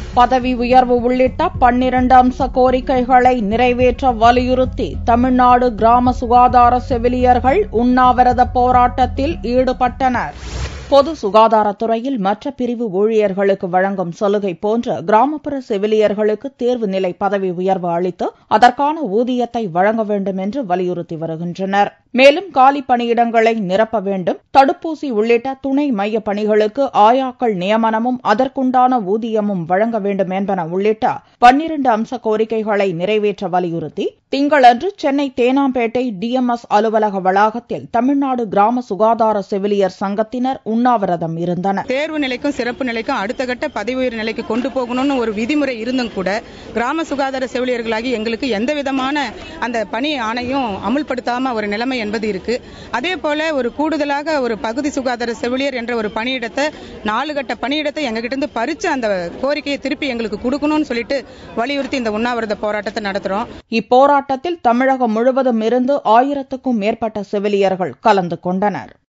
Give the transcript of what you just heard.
பதவி உயர்வு உள்ளிட்ட பன்னிரண்டு அம்ச கோரிக்கைகளை நிறைவேற்ற வலியுறுத்தி தமிழ்நாடு கிராம சுகாதார செவிலியர்கள் உண்ணாவிரத போராட்டத்தில் ஈடுபட்டனர் பொது சுகாதாரத்துறையில் மற்ற பிரிவு ஊழியர்களுக்கு வழங்கும் சலுகை போன்று கிராமப்புற செவிலியர்களுக்கு தேர்வு நிலை பதவி உயர்வு அளித்து அதற்கான ஊதியத்தை வழங்க வேண்டும் என்று வலியுறுத்தி வருகின்றனர் மேலும் காலி பணியிடங்களை நிரப்ப வேண்டும் தடுப்பூசி உள்ளிட்ட துணை மைய பணிகளுக்கு ஆயாக்கள் நியமனமும் அதற்குண்டான ஊதியமும் வழங்க வேண்டும் என்பன உள்ளிட்ட பன்னிரண்டு அம்ச கோரிக்கைகளை நிறைவேற்ற வலியுறுத்தி திங்களன்று சென்னை தேனாம்பேட்டை டிஎம்எஸ் அலுவலக வளாகத்தில் தமிழ்நாடு கிராம சுகாதார செவிலியர் சங்கத்தினர் உண்ணாவிரதம் இருந்தனர் தேர்வு நிலைக்கும் சிறப்பு நிலைக்கும் அடுத்த கட்ட பதவி உயர் நிலைக்கு கொண்டு போகணும்னு ஒரு விதிமுறை இருந்தும் கூட கிராம சுகாதார செவிலியர்களாகி எங்களுக்கு எந்த விதமான அந்த பணி ஆணையும் அமுல்படுத்தாம ஒரு நிலைமை என்பது இருக்கு அதே போல ஒரு கூடுதலாக ஒரு பகுதி சுகாதார செவிலியர் என்ற ஒரு பணியிடத்தை நாலு கட்ட பணியிடத்தை எங்ககிட்ட இருந்து பறிச்சு அந்த கோரிக்கையை திருப்பி எங்களுக்கு கொடுக்கணும்னு சொல்லிட்டு வலியுறுத்தி இந்த உண்ணாவிரத போராட்டத்தை நடத்துறோம் இப்போராட்டத்தில் தமிழகம் முழுவதும் இருந்து ஆயிரத்துக்கும் மேற்பட்ட செவிலியர்கள் கலந்து கொண்டனர்